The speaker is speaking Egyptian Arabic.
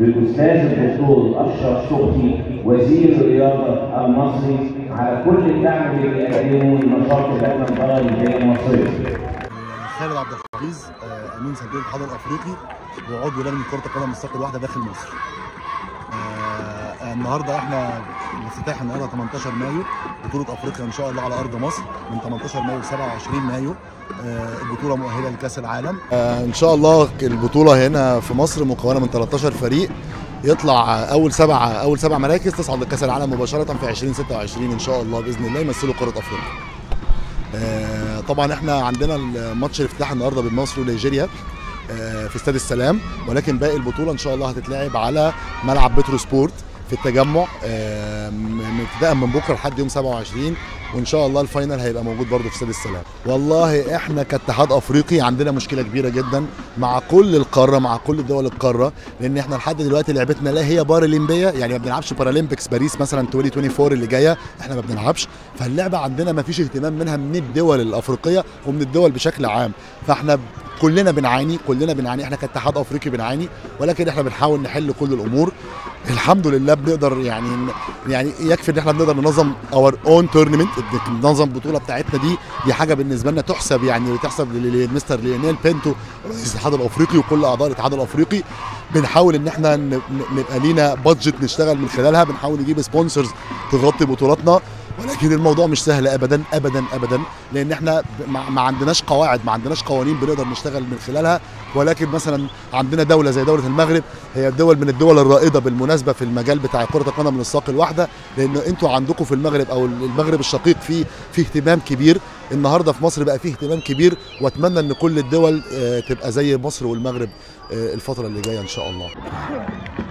للاستاذ الدكتور اشرف صبحي وزير الرياضه المصري على كل الدعم اللي بيقدمه لنشاط اللجنه البارالمبيه المصريه. خالد عبد الحفيظ آه، امين صندوق الاتحاد الافريقي وعضو لجنه كره القدم الساق الواحده داخل مصر. آه، النهارده احنا الافتتاح النهارده 18 مايو بطوله افريقيا ان شاء الله على ارض مصر من 18 مايو ل 27 مايو آه، البطوله مؤهله لكاس العالم آه، ان شاء الله البطوله هنا في مصر مكونه من 13 فريق يطلع اول سبعه اول سبع مراكز تصعد لكاس العالم مباشره في 2026 ان شاء الله باذن الله يمثلوا قاره افريقيا. آه، طبعا احنا عندنا الماتش الافتتاح النهارده بين مصر ونيجيريا آه، في استاد السلام ولكن باقي البطوله ان شاء الله هتتلعب على ملعب بترو سبورت في التجمع آه، من ابتداء من بكره لحد يوم 27 وان شاء الله الفاينل هيبقى موجود برضه في استاد السلام والله احنا كاتحاد افريقي عندنا مشكله كبيره جدا مع كل القاره مع كل دول القاره لان احنا لحد دلوقتي لعبتنا لا هي بارالمبيه يعني ما بنلعبش بارالمبيكس باريس مثلا 2024 اللي جايه احنا ما بنلعبش فاللعبه عندنا ما فيش اهتمام منها من الدول الافريقيه ومن الدول بشكل عام فاحنا كلنا بنعاني كلنا بنعاني احنا كاتحاد افريقي بنعاني ولكن احنا بنحاول نحل كل الامور الحمد لله بنقدر يعني يعني يكفي ان احنا بنقدر ننظم اور اون تورنمنت ننظم البطوله بتاعتنا دي دي حاجه بالنسبه لنا تحسب يعني وتحسب لمستر ليونيل بينتو رئيس الاتحاد الافريقي وكل اعضاء الاتحاد الافريقي بنحاول ان احنا ن- ن- نبقى لينا بادجت نشتغل من خلالها بنحاول نجيب سبونسرز تغطي بطولاتنا ولكن الموضوع مش سهل ابدا ابدا ابدا لان احنا ما ما عندناش قواعد ما عندناش قوانين بنقدر نشتغل من خلالها ولكن مثلا عندنا دوله زي دوله المغرب هي دول من الدول الرائده بالمناسبه في المجال بتاع كره القدم من الساق الواحده لان انتوا عندكم في المغرب او المغرب الشقيق في في اهتمام كبير النهارده في مصر بقى فيه اهتمام كبير واتمنى ان كل الدول آه، تبقى زي مصر والمغرب آه، الفتره اللي جايه ان شاء الله